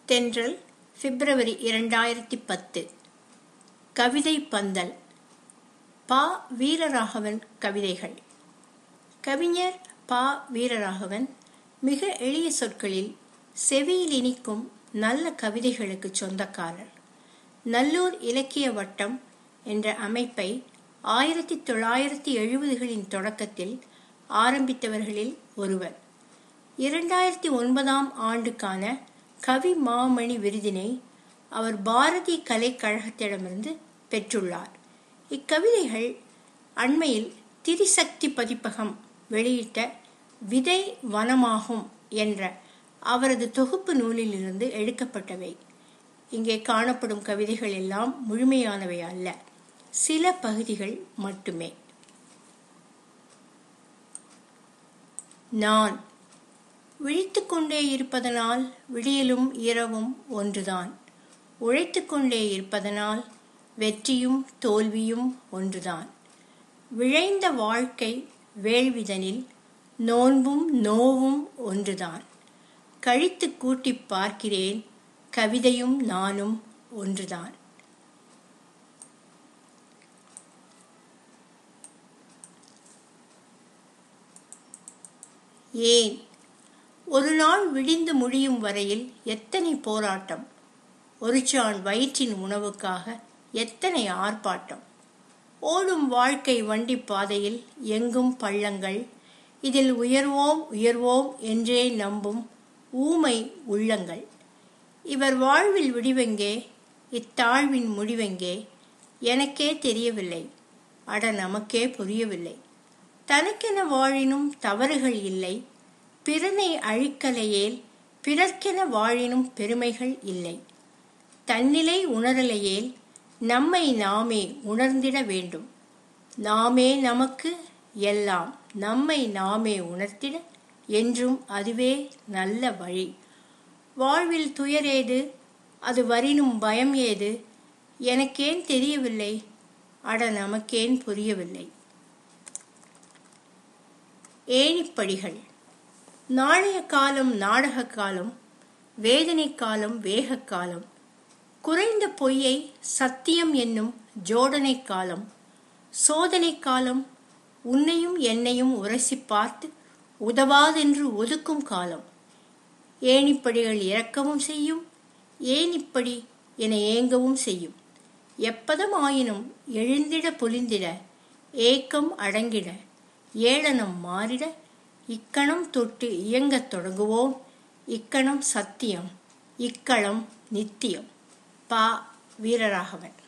தென்றல் பிப்ரவரி இரண்டாயிரத்தி பத்து கவிதை பந்தல் பா வீரராகவன் கவிதைகள் கவிஞர் பா வீரராகவன் மிக எளிய சொற்களில் செவியில் இனிக்கும் நல்ல கவிதைகளுக்கு சொந்தக்காரர் நல்லூர் இலக்கிய வட்டம் என்ற அமைப்பை ஆயிரத்தி தொள்ளாயிரத்தி எழுபதுகளின் தொடக்கத்தில் ஆரம்பித்தவர்களில் ஒருவர் இரண்டாயிரத்தி ஒன்பதாம் ஆண்டுக்கான கவி மாமணி விருதினை அவர் பாரதி கலைக்கழகத்திடமிருந்து பெற்றுள்ளார் இக்கவிதைகள் அண்மையில் திரிசக்தி பதிப்பகம் வெளியிட்ட விதை வனமாகும் என்ற அவரது தொகுப்பு நூலிலிருந்து எடுக்கப்பட்டவை இங்கே காணப்படும் கவிதைகள் எல்லாம் முழுமையானவை அல்ல சில பகுதிகள் மட்டுமே நான் விழித்துக்கொண்டே இருப்பதனால் விடியலும் இரவும் ஒன்றுதான் உழைத்துக்கொண்டே இருப்பதனால் வெற்றியும் தோல்வியும் ஒன்றுதான் விழைந்த வாழ்க்கை வேள்விதனில் நோன்பும் நோவும் ஒன்றுதான் கழித்து கூட்டி பார்க்கிறேன் கவிதையும் நானும் ஒன்றுதான் ஏன் ஒரு நாள் விடிந்து முடியும் வரையில் எத்தனை போராட்டம் ஒரு சான் வயிற்றின் உணவுக்காக எத்தனை ஆர்ப்பாட்டம் ஓடும் வாழ்க்கை வண்டி பாதையில் எங்கும் பள்ளங்கள் இதில் உயர்வோம் உயர்வோம் என்றே நம்பும் ஊமை உள்ளங்கள் இவர் வாழ்வில் விடிவெங்கே இத்தாழ்வின் முடிவெங்கே எனக்கே தெரியவில்லை அட நமக்கே புரியவில்லை தனக்கென வாழினும் தவறுகள் இல்லை பிறனை அழிக்கலையேல் பிறர்க்கென வாழினும் பெருமைகள் இல்லை தன்னிலை உணரலையேல் நம்மை நாமே உணர்ந்திட வேண்டும் நாமே நமக்கு எல்லாம் நம்மை நாமே உணர்த்திட என்றும் அதுவே நல்ல வழி வாழ்வில் துயரேது அது வரினும் பயம் ஏது எனக்கேன் தெரியவில்லை அட நமக்கேன் புரியவில்லை ஏணிப்படிகள் நாளைய காலம் நாடக காலம் வேதனை காலம் வேக காலம் குறைந்த பொய்யை சத்தியம் என்னும் ஜோடனை காலம் சோதனை காலம் உன்னையும் என்னையும் உரசி பார்த்து உதவாதென்று ஒதுக்கும் காலம் ஏணிப்படிகள் இறக்கவும் செய்யும் ஏனிப்படி என ஏங்கவும் செய்யும் எப்பதம் ஆயினும் எழுந்திட பொலிந்திட ஏக்கம் அடங்கிட ஏளனம் மாறிட இக்கணம் தொட்டு இயங்கத் தொடங்குவோம் இக்கணம் சத்தியம் இக்களம் நித்தியம் பா வீரராகவன்